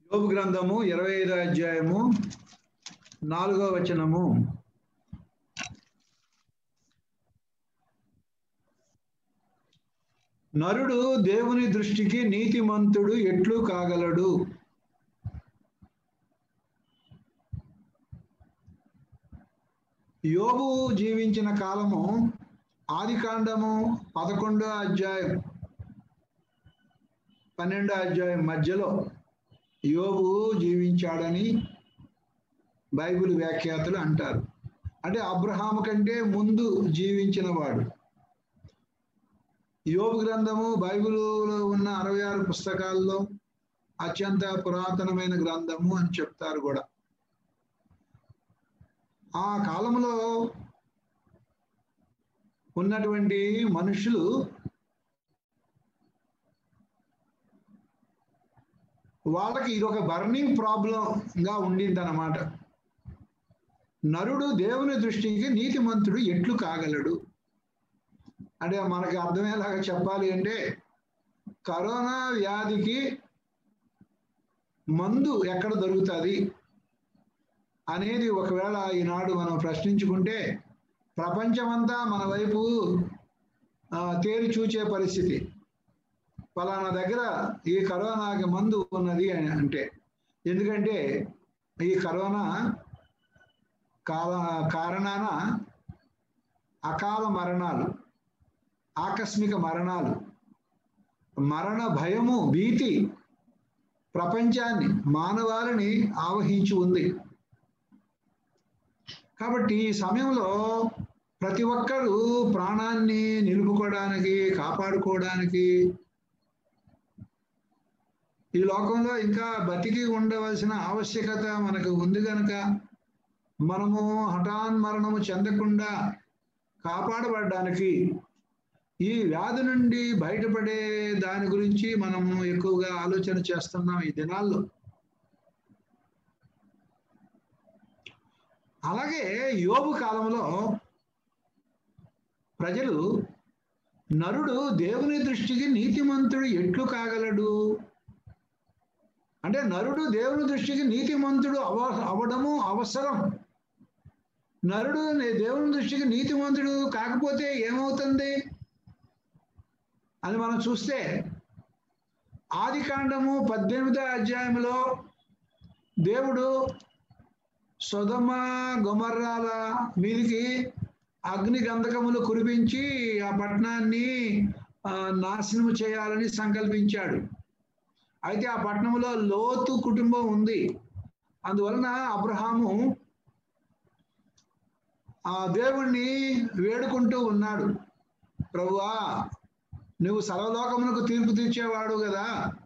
యోబు గ్రంథము ఇరవై ఐదో అధ్యాయము నాలుగో వచనము నరుడు దేవుని దృష్టికి నీతిమంతుడు ఎట్లు కాగలడు యోబు జీవించిన కాలము ఆది కాండము పదకొండో అధ్యాయం పన్నెండో అధ్యాయం మధ్యలో యోబు జీవించాడని బైబిల్ వ్యాఖ్యాతలు అంటారు అంటే అబ్రహాము కంటే ముందు జీవించిన వాడు యోబు గ్రంథము బైబిల్లో ఉన్న అరవై ఆరు పుస్తకాల్లో అత్యంత పురాతనమైన గ్రంథము అని చెప్తారు కూడా ఆ కాలంలో ఉన్నటువంటి మనుషులు వాళ్ళకి ఇది ఒక బర్నింగ్ ప్రాబ్లంగా ఉండింది అన్నమాట నరుడు దేవుని దృష్టికి నీతిమంతుడు ఎట్లు కాగలడు అంటే మనకి అర్థమయ్యేలాగా చెప్పాలి అంటే కరోనా వ్యాధికి మందు ఎక్కడ దొరుకుతుంది అనేది ఒకవేళ ఈనాడు మనం ప్రశ్నించుకుంటే ప్రపంచమంతా మన వైపు తేరి చూచే పరిస్థితి ఫలానా దగ్గర ఈ కరోనాకి మందు ఉన్నది అని అంటే ఎందుకంటే ఈ కరోనా కాల కారణాన అకాల మరణాలు ఆకస్మిక మరణాలు మరణ భయము భీతి ప్రపంచాన్ని మానవాళిని ఆవహించి ఉంది కాబట్టి ఈ సమయంలో ప్రతి ఒక్కరూ ప్రాణాన్ని నిలుపుకోవడానికి కాపాడుకోవడానికి ఈ లోకంలో ఇంకా బతికి ఉండవలసిన ఆవశ్యకత మనకు ఉంది కనుక మనము హఠాన్ మరణము చెందకుండా కాపాడబడడానికి ఈ వ్యాధి నుండి బయటపడే దాని గురించి మనము ఎక్కువగా ఆలోచన చేస్తున్నాం ఈ దినాల్లో అలాగే యోబు కాలంలో ప్రజలు నరుడు దేవుని దృష్టికి నీతిమంతుడు ఎట్లు కాగలడు అంటే నరుడు దేవుని దృష్టికి నీతిమంతుడు అవ అవడము అవసరం నరుడు దేవుని దృష్టికి నీతిమంతుడు కాకపోతే ఏమవుతుంది అని మనం చూస్తే ఆది కాండము పద్దెనిమిదో అధ్యాయంలో దేవుడు సుధమ గుమర్రాల మీదికి అగ్ని గంధకములు కురిపించి ఆ పట్టణాన్ని నాశనం చేయాలని సంకల్పించాడు అయితే ఆ పట్టణంలో లోతు కుటుంబం ఉంది అందువలన అబ్రహాము ఆ దేవుణ్ణి వేడుకుంటూ ఉన్నాడు ప్రభువా నువ్వు సర్వలోకమునకు తీర్పు తీర్చేవాడు కదా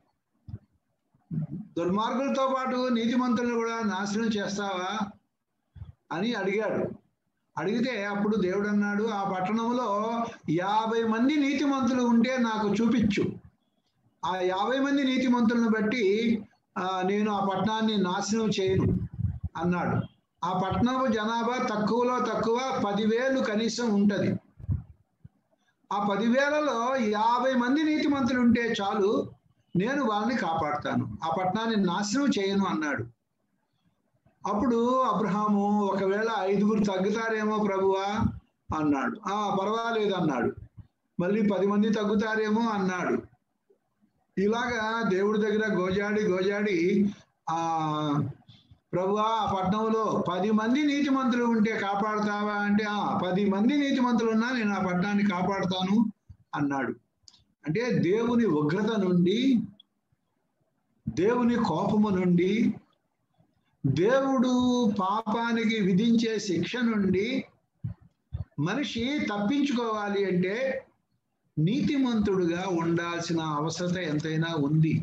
దుర్మార్గులతో పాటు నీతిమంతులను కూడా నాశనం చేస్తావా అని అడిగాడు అడిగితే అప్పుడు దేవుడు అన్నాడు ఆ పట్టణంలో యాభై మంది నీతిమంతులు ఉంటే నాకు చూపించు ఆ యాభై మంది నీతిమంతులను బట్టి నేను ఆ పట్టణాన్ని నాశనం చేయను అన్నాడు ఆ పట్టణపు జనాభా తక్కువలో తక్కువ పదివేలు కనీసం ఉంటుంది ఆ పదివేలలో యాభై మంది నీతిమంతులు ఉంటే చాలు నేను వాళ్ళని కాపాడుతాను ఆ పట్టణాన్ని నాశనం చేయను అన్నాడు అప్పుడు అబ్రహాము ఒకవేళ ఐదుగురు తగ్గుతారేమో ప్రభువా అన్నాడు ఆ పర్వాలేదు అన్నాడు మళ్ళీ పది మంది తగ్గుతారేమో అన్నాడు ఇలాగా దేవుడి దగ్గర గోజాడి గోజాడి ఆ ప్రభువా ఆ పట్టణంలో పది మంది నీతిమంతులు ఉంటే కాపాడుతావా అంటే ఆ పది మంది నీతిమంతులు ఉన్నా నేను ఆ పట్టణాన్ని కాపాడుతాను అన్నాడు అంటే దేవుని ఉగ్రత నుండి దేవుని కోపము నుండి దేవుడు పాపానికి విధించే శిక్ష నుండి మనిషి తప్పించుకోవాలి అంటే నీతిమంతుడుగా ఉండాల్సిన అవసరత ఎంతైనా ఉంది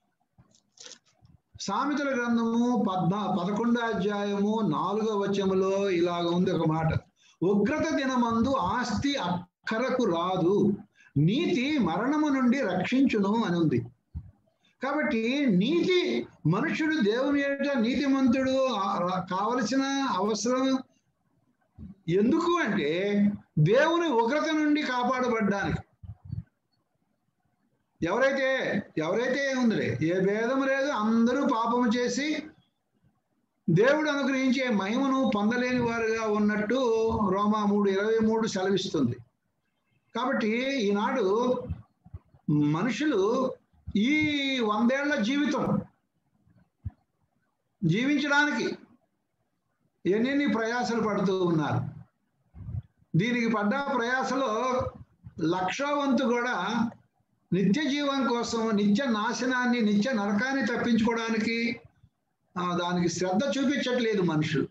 సామెతల గ్రంథము పద్నా పదకొండో అధ్యాయము నాలుగో వచములో ఇలాగ ఉంది ఒక మాట ఉగ్రత దినమందు ఆస్తి అక్కరకు రాదు నీతి మరణము నుండి రక్షించును అని ఉంది కాబట్టి నీతి మనుషుడు దేవుని యొక్క నీతిమంతుడు కావలసిన అవసరం ఎందుకు అంటే దేవుని ఉగ్రత నుండి కాపాడబడ్డానికి ఎవరైతే ఎవరైతే ఉందిలే ఏ భేదం లేదు అందరూ పాపము చేసి దేవుడు అనుగ్రహించే మహిమను పొందలేని వారుగా ఉన్నట్టు రోమా మూడు ఇరవై మూడు సెలవిస్తుంది కాబట్టి ఈనాడు మనుషులు ఈ వందేళ్ల జీవితం జీవించడానికి ఎన్నెన్ని ప్రయాసలు పడుతూ ఉన్నారు దీనికి పడ్డ ప్రయాసలో లక్షో వంతు కూడా నిత్య జీవం కోసం నిత్య నాశనాన్ని నిత్య నరకాన్ని తప్పించుకోవడానికి ఆ, దానికి శ్రద్ధ చూపించట్లేదు మనుషులు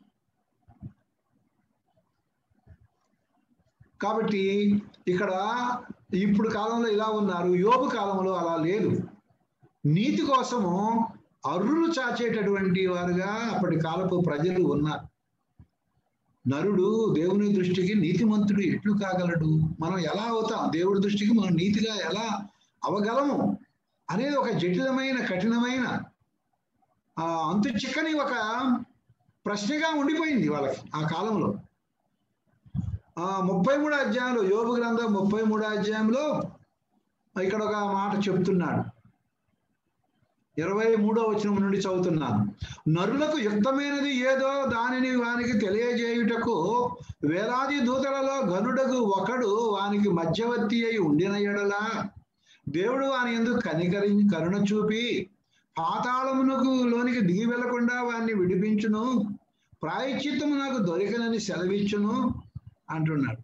కాబట్టి ఇక్కడ ఇప్పుడు కాలంలో ఇలా ఉన్నారు యోబు కాలంలో అలా లేదు నీతి కోసము అర్రులు చాచేటటువంటి వారుగా అప్పటి కాలపు ప్రజలు ఉన్నారు నరుడు దేవుని దృష్టికి నీతిమంతుడు ఎట్లు కాగలడు మనం ఎలా అవుతాం దేవుడి దృష్టికి మనం నీతిగా ఎలా అవగలము అనేది ఒక జటిలమైన కఠినమైన ఆ అంతు చిక్కని ఒక ప్రశ్నగా ఉండిపోయింది వాళ్ళకి ఆ కాలంలో ఆ ముప్పై మూడు అధ్యాయంలో యోగు గ్రంథం ముప్పై మూడు అధ్యాయంలో ఇక్కడ ఒక మాట చెప్తున్నాడు ఇరవై మూడో వచనం నుండి చదువుతున్నాను నరులకు యుక్తమైనది ఏదో దానిని వానికి తెలియజేయుటకు వేలాది దూతలలో గనుడకు ఒకడు వానికి మధ్యవర్తి అయి ఉండిన ఎడలా దేవుడు వాని ఎందుకు కనికరి కరుణ చూపి పాతాళమునకు లోనికి దిగి వెళ్లకుండా వారిని విడిపించును ప్రాయశ్చిత్తము నాకు దొరికనని సెలవిచ్చును అంటున్నాడు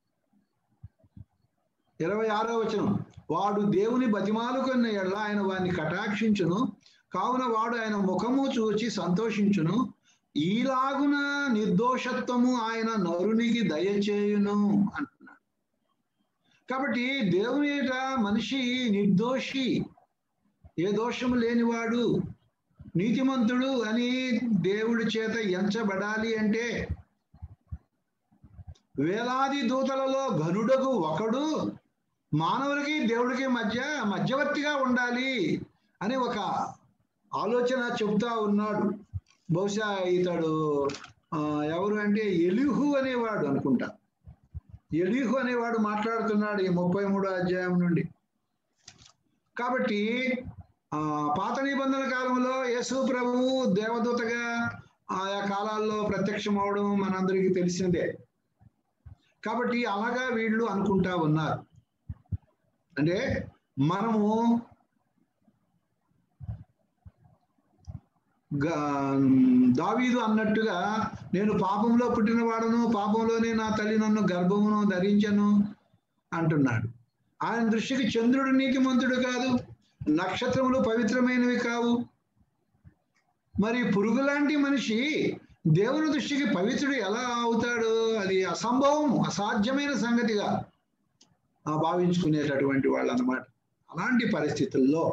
ఇరవై ఆరో వచనం వాడు దేవుని బతిమాలుకున్న ఎడల ఆయన వారిని కటాక్షించును కావున వాడు ఆయన ముఖము చూచి సంతోషించును ఈలాగున నిర్దోషత్వము ఆయన నరునికి దయచేయును అంటున్నాడు కాబట్టి దేవుని ఎదుట మనిషి నిర్దోషి ఏ దోషము లేనివాడు నీతిమంతుడు అని దేవుడి చేత ఎంచబడాలి అంటే వేలాది దూతలలో ఘనుడకు ఒకడు మానవుడికి దేవుడికి మధ్య మధ్యవర్తిగా ఉండాలి అని ఒక ఆలోచన చెబుతా ఉన్నాడు బహుశా ఇతడు ఆ, ఎవరు అంటే ఎలిహు అనేవాడు అనుకుంటా ఎలిహు అనేవాడు మాట్లాడుతున్నాడు ఈ ముప్పై మూడో అధ్యాయం నుండి కాబట్టి ఆ పాత నిబంధన కాలంలో యేసు ప్రభువు దేవదూతగా ఆయా కాలాల్లో ప్రత్యక్షం అవడం మనందరికీ తెలిసిందే కాబట్టి అలాగా వీళ్ళు అనుకుంటా ఉన్నారు అంటే మనము గా- దావీదు అన్నట్టుగా నేను పాపంలో పుట్టినవాడను పాపంలోనే నా తల్లి నన్ను గర్భమును ధరించను అంటున్నాడు ఆయన దృష్టికి చంద్రుడు నీతిమంతుడు కాదు నక్షత్రములు పవిత్రమైనవి కావు మరి పురుగు లాంటి మనిషి దేవుని దృష్టికి పవిత్రుడు ఎలా అవుతాడు అది అసంభవం అసాధ్యమైన సంగతిగా ఆ భావించుకునేటటువంటి వాళ్ళు అన్నమాట అలాంటి పరిస్థితుల్లో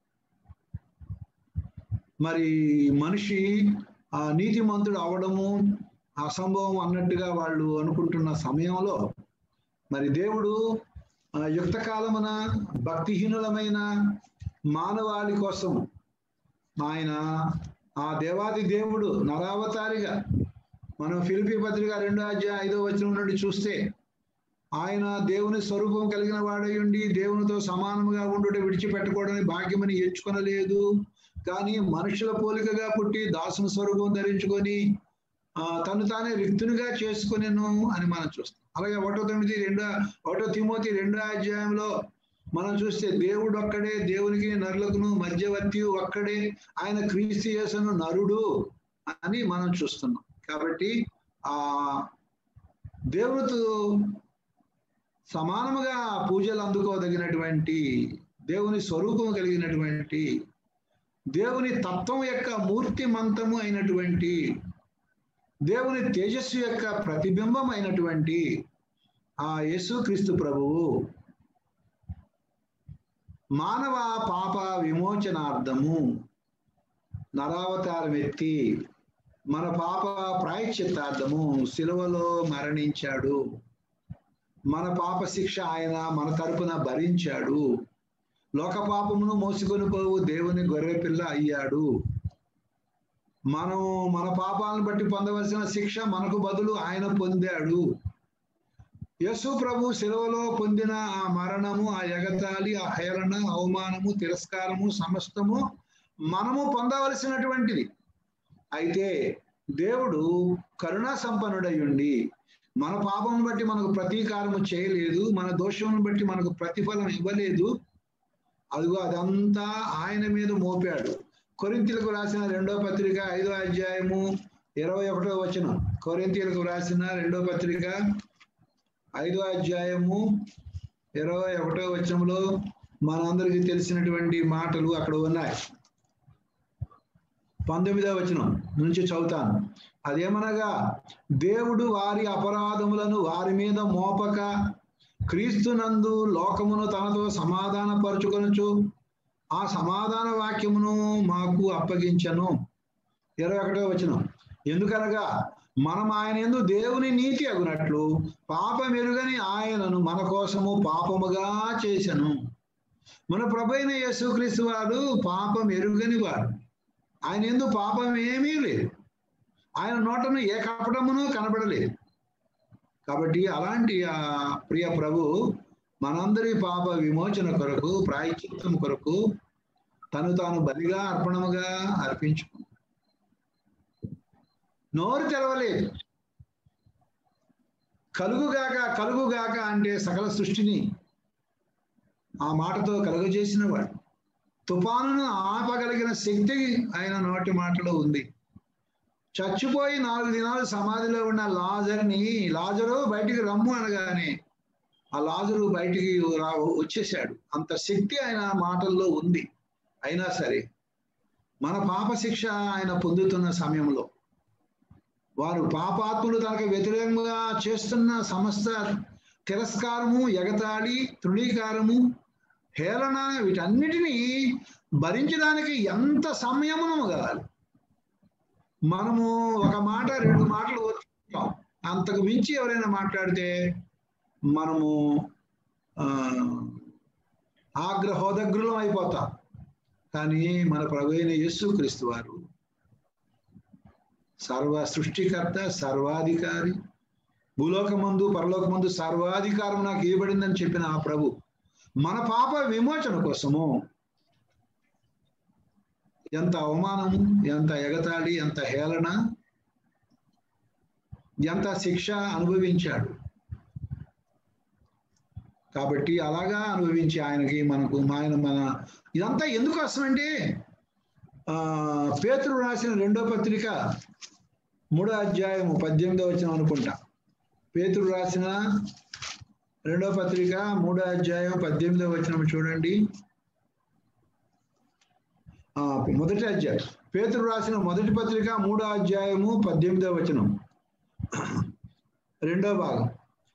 మరి మనిషి ఆ నీతిమంతుడు అవడము అసంభవం అన్నట్టుగా వాళ్ళు అనుకుంటున్న సమయంలో మరి దేవుడు ఆ యుక్త కాలమున భక్తిహీనులమైన మానవాళి కోసం ఆయన ఆ దేవాది దేవుడు నరావతారిగా మనం ఫిలిపి పత్రిక రెండో అధ్యాయ ఐదో వచనం నుండి చూస్తే ఆయన దేవుని స్వరూపం కలిగిన వాడై ఉండి దేవునితో సమానముగా ఉండుట విడిచిపెట్టకూడని భాగ్యమని ఎంచుకొనలేదు కానీ మనుషుల పోలికగా పుట్టి దాసుని స్వరూపం ధరించుకొని ఆ తను తానే రిక్తునిగా చేసుకునేను అని మనం చూస్తాం అలాగే ఒకటో తొమ్మిది రెండో ఒకటో తిమోతి రెండో అధ్యాయంలో మనం చూస్తే దేవుడు ఒక్కడే దేవునికి నరులకును మధ్యవర్తి ఒక్కడే ఆయన క్రీస్తు యేసును నరుడు అని మనం చూస్తున్నాం కాబట్టి ఆ దేవునితో సమానముగా పూజలు అందుకోదగినటువంటి దేవుని స్వరూపం కలిగినటువంటి దేవుని తత్వం యొక్క మూర్తిమంతము అయినటువంటి దేవుని తేజస్సు యొక్క ప్రతిబింబం అయినటువంటి ఆ యేసుక్రీస్తు ప్రభువు మానవ పాప విమోచనార్థము నరావతారం ఎత్తి మన పాప ప్రాయశ్చిత్తార్థము సిలువలో మరణించాడు మన పాప శిక్ష ఆయన మన తరపున భరించాడు లోక పాపమును మోసుకొని పోవు దేవుని గొర్రె పిల్ల అయ్యాడు మనం మన పాపాలను బట్టి పొందవలసిన శిక్ష మనకు బదులు ఆయన పొందాడు యేసు ప్రభు సెలవులో పొందిన ఆ మరణము ఆ ఎగతాళి ఆ హేళన అవమానము తిరస్కారము సమస్తము మనము పొందవలసినటువంటిది అయితే దేవుడు కరుణా సంపన్నుడై ఉండి మన పాపం బట్టి మనకు ప్రతీకారము చేయలేదు మన దోషం బట్టి మనకు ప్రతిఫలం ఇవ్వలేదు అదిగో అదంతా ఆయన మీద మోపాడు కొరింతీలకు రాసిన రెండో పత్రిక ఐదో అధ్యాయము ఇరవై ఒకటో వచనం కొరింతీలకు రాసిన రెండో పత్రిక ఐదో అధ్యాయము ఇరవై ఒకటో వచనంలో మనందరికీ తెలిసినటువంటి మాటలు అక్కడ ఉన్నాయి పంతొమ్మిదవ వచనం నుంచి చదువుతాను అదేమనగా దేవుడు వారి అపరాధములను వారి మీద మోపక క్రీస్తునందు లోకమును తనతో సమాధాన పరుచుకొనచ్చు ఆ సమాధాన వాక్యమును మాకు అప్పగించను ఇరవై ఒకటో వచనం ఎందుకనగా మనం ఆయన ఎందు దేవుని నీతి అగునట్లు పాపమెరుగని ఆయనను మన కోసము పాపముగా చేశను మన ప్రభైన యేసుక్రీస్తు వాడు పాపం ఎరుగని వాడు ఆయన ఎందు పాపం ఏమీ లేదు ఆయన నోటను ఏ కపటమును కనబడలేదు కాబట్టి అలాంటి ఆ ప్రియ ప్రభు మనందరి పాప విమోచన కొరకు ప్రాయచిత్తం కొరకు తను తాను బలిగా అర్పణముగా అర్పించు నోరు తెరవలేదు కలుగుగాక కలుగుగాక అంటే సకల సృష్టిని ఆ మాటతో కలుగజేసిన వాడు తుఫానును ఆపగలిగిన శక్తి ఆయన నోటి మాటలో ఉంది చచ్చిపోయి నాలుగు దినాలు సమాధిలో ఉన్న లాజర్ని లాజరు బయటికి రమ్ము అనగానే ఆ లాజరు బయటికి రా వచ్చేసాడు అంత శక్తి ఆయన మాటల్లో ఉంది అయినా సరే మన పాప శిక్ష ఆయన పొందుతున్న సమయంలో వారు పాపాత్ములు తనకు వ్యతిరేకంగా చేస్తున్న సమస్త తిరస్కారము ఎగతాళి తృణీకారము హేళన వీటన్నిటినీ భరించడానికి ఎంత సంయమనము కావాలి మనము ఒక మాట రెండు మాటలు ఓర్చుకుంటాం అంతకు మించి ఎవరైనా మాట్లాడితే మనము ఆ ఆగ్రహోదగ్రులం అయిపోతాం కానీ మన ప్రభు అయిన యేసు క్రీస్తు వారు సర్వ సృష్టికర్త సర్వాధికారి భూలోకమందు పరలోకమందు సర్వాధికారం నాకు ఇవ్వబడిందని చెప్పిన ఆ ప్రభు మన పాప విమోచన కోసము ఎంత అవమానము ఎంత ఎగతాళి ఎంత హేళన ఎంత శిక్ష అనుభవించాడు కాబట్టి అలాగా అనుభవించి ఆయనకి మనకు ఆయన మన ఇదంతా ఎందుకు వస్తుందంటే ఆ పేతురు రాసిన రెండో పత్రిక మూడో అధ్యాయం పద్దెనిమిదో వచ్చిన అనుకుంటా పేతురు రాసిన రెండో పత్రిక మూడో అధ్యాయం పద్దెనిమిదో వచనం చూడండి ఆ మొదటి అధ్యాయం పేతురు రాసిన మొదటి పత్రిక మూడో అధ్యాయము పద్దెనిమిదో వచనం రెండో భాగం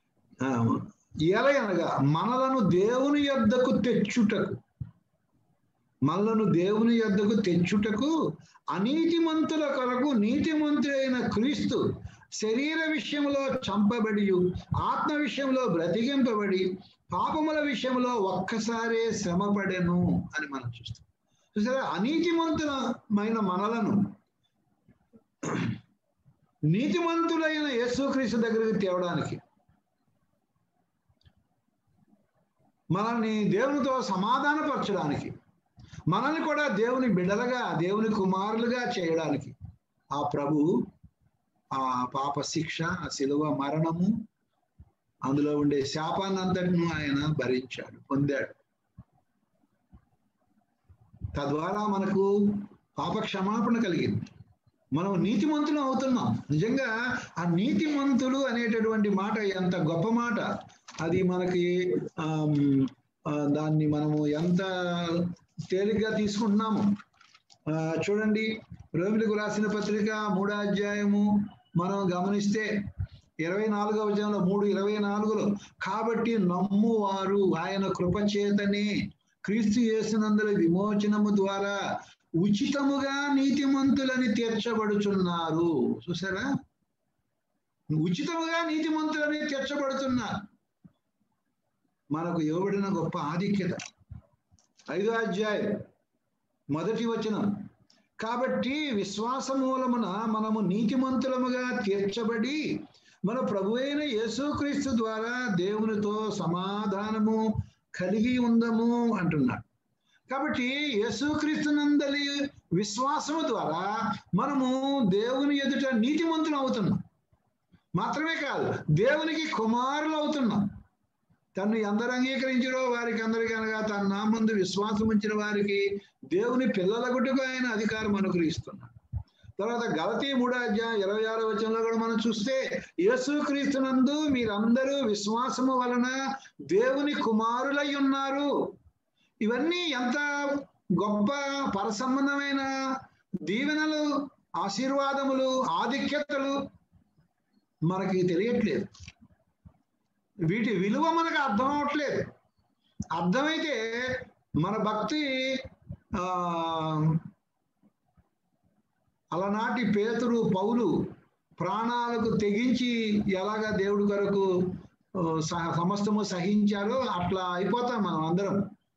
ఎలయనగా మనలను దేవుని యొద్దకు తెచ్చుటకు మనలను దేవుని యొద్దకు తెచ్చుటకు అనీతిమంతుల కొరకు నీతిమంతుడైన క్రీస్తు శరీర విషయంలో చంపబడి ఆత్మ విషయంలో బ్రతికింపబడి పాపముల విషయంలో ఒక్కసారే శ్రమపడెను అని మనం చూస్తాం చూసారా అనీతిమంతులమైన మనలను నీతిమంతులైన యేసుక్రీస్తు దగ్గరికి తేవడానికి మనల్ని దేవునితో సమాధానపరచడానికి మనల్ని కూడా దేవుని బిడ్డలుగా దేవుని కుమారులుగా చేయడానికి ఆ ప్రభు ఆ పాప శిక్ష ఆ శిలువ మరణము అందులో ఉండే శాపాన్నంతటిను ఆయన భరించాడు పొందాడు తద్వారా మనకు పాప క్షమాపణ కలిగింది మనం నీతిమంతులు అవుతున్నాం నిజంగా ఆ నీతిమంతులు అనేటటువంటి మాట ఎంత గొప్ప మాట అది మనకి దాన్ని మనము ఎంత తేలిగ్గా తీసుకుంటున్నాము చూడండి రోమిలకు రాసిన పత్రిక మూడో అధ్యాయము మనం గమనిస్తే ఇరవై నాలుగవ వచనంలో మూడు ఇరవై నాలుగులో కాబట్టి నమ్మువారు ఆయన కృపచేతనే క్రీస్తు చేసినందుల విమోచనము ద్వారా ఉచితముగా నీతిమంతులని తీర్చబడుచున్నారు చూసారా ఉచితముగా నీతిమంతులని తీర్చబడుతున్నారు మనకు ఇవ్వబడిన గొప్ప ఆధిక్యత ఐదో అధ్యాయం మొదటి వచనం కాబట్టి విశ్వాస మూలమున మనము నీతిమంతులముగా తీర్చబడి మన ప్రభు అయిన యేసుక్రీస్తు ద్వారా దేవునితో సమాధానము కలిగి ఉందము అంటున్నాడు కాబట్టి యేసుక్రీస్తునందలి విశ్వాసము ద్వారా మనము దేవుని ఎదుట నీతిమంతులు అవుతున్నాం మాత్రమే కాదు దేవునికి కుమారులు అవుతున్నాం తను ఎందరు అంగీకరించారో వారికి అందరికీ అనగా తన నామందు విశ్వాసం ఉంచిన వారికి దేవుని పిల్లల గుట్టుకు ఆయన అధికారం అనుగ్రహిస్తున్నాడు తర్వాత గలతీ మూడో అధ్యాయం ఇరవై ఆరో వచనంలో కూడా మనం చూస్తే యేసుక్రీస్తునందు మీరందరూ విశ్వాసము వలన దేవుని కుమారులై ఉన్నారు ఇవన్నీ ఎంత గొప్ప పరసంబంధమైన దీవెనలు ఆశీర్వాదములు ఆధిక్యతలు మనకి తెలియట్లేదు వీటి విలువ మనకు అర్థం అవట్లేదు అర్థమైతే మన భక్తి ఆ అలనాటి పేతురు పౌలు ప్రాణాలకు తెగించి ఎలాగ దేవుడి కొరకు ఆ, సహ- సమస్తము సహించారో అట్లా అయిపోతాం మనం అందరం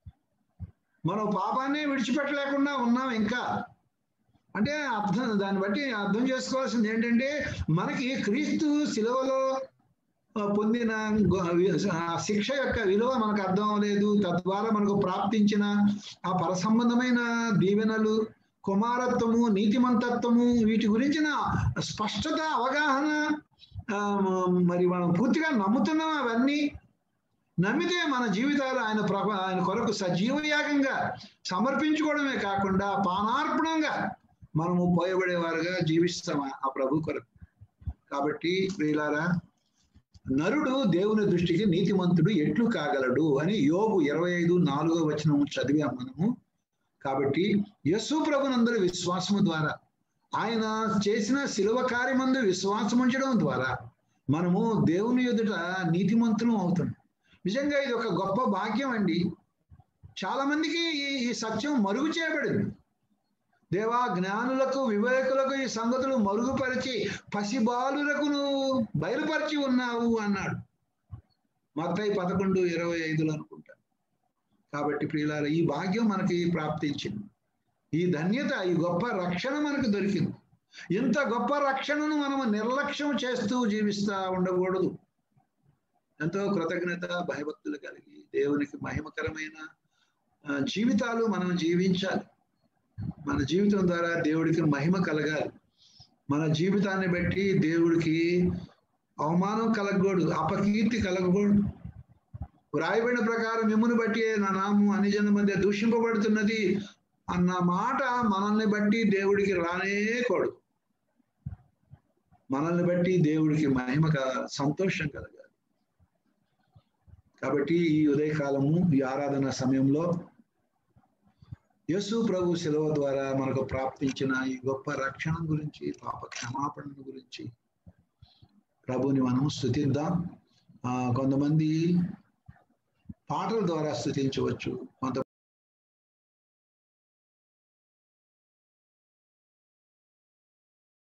మనం పాపాన్ని విడిచిపెట్టలేకుండా ఉన్నాం ఇంకా అంటే అర్థం దాన్ని బట్టి అర్థం చేసుకోవాల్సింది ఏంటంటే మనకి క్రీస్తు శిలువలో ఆ, పొందిన గొ- వి- ఆ శిక్ష యొక్క విలువ మనకు అర్థం అవ్వలేదు తద్వారా మనకు ప్రాప్తించిన ఆ పరసంబంధమైన దీవెనలు కుమారత్వము నీతిమంతత్వము వీటి గురించిన స్పష్టత అవగాహన ఆ, మరి మనం పూర్తిగా నమ్ముతున్నాం అవన్నీ నమ్మితే మన జీవితాలు ఆయన ప్రభ ఆయన కొరకు సజీవ యాగంగా సమర్పించుకోవడమే కాకుండా పానార్పణంగా మనము పోయబడేవారుగా జీవిస్తాం ఆ- ఆ ప్రభు కొరకు కాబట్టి ప్రియులారా నరుడు దేవుని దృష్టికి నీతిమంతుడు ఎట్లు కాగలడు అని యోగు ఇరవై ఐదు నాలుగో వచనం చదివాం మనము కాబట్టి యస్సు ప్రభునందరి విశ్వాసము ద్వారా ఆయన చేసిన శిలువ కార్యమందు విశ్వాసం ఉంచడం ద్వారా మనము దేవుని ఎదుట నీతిమంతులం అవుతున్నాం నిజంగా ఇది ఒక గొప్ప భాగ్యం అండి చాలా మందికి ఈ ఈ సత్యం మరుగు చేయబడింది దేవా జ్ఞానులకు వివేకులకు ఈ సంగతులు మరుగుపరిచి పసిబాలులకు నువ్వు బయలుపరిచి ఉన్నావు అన్నాడు మత్తయి పదకొండు ఇరవై ఐదులో అనుకుంటా కాబట్టి ప్రియులార ఈ భాగ్యం మనకి ప్రాప్తించింది ఈ ధన్యత ఈ గొప్ప రక్షణ మనకు దొరికింది ఇంత గొప్ప రక్షణను మనం నిర్లక్ష్యం చేస్తూ జీవిస్తా ఉండకూడదు ఎంతో కృతజ్ఞత భయభక్తులు కలిగి దేవునికి మహిమకరమైన ఆ, జీవితాలు మనం జీవించాలి మన జీవితం ద్వారా దేవుడికి మహిమ కలగాలి మన జీవితాన్ని బట్టి దేవుడికి అవమానం కలగకూడదు అపకీర్తి కలగకూడదు వ్రాయబడిన ప్రకారం మిమ్మును బట్టి నా నామం అన్ని జన మధ్య దూషింపబడుతున్నది అన్న మాట మనల్ని బట్టి దేవుడికి రానేకూడదు మనల్ని బట్టి దేవుడికి మహిమ క- సంతోషం కలగాలి కాబట్టి ఈ ఉదయకాలము ఈ ఆరాధన సమయంలో యేసు ప్రభు సెలవు ద్వారా మనకు ప్రాప్తించిన ఈ గొప్ప రక్షణ గురించి పాప క్షమాపణ గురించి ప్రభుని మనం స్థుతిద్దాం ఆ, కొంతమంది పాటల ద్వారా స్థుతించవచ్చు కొంత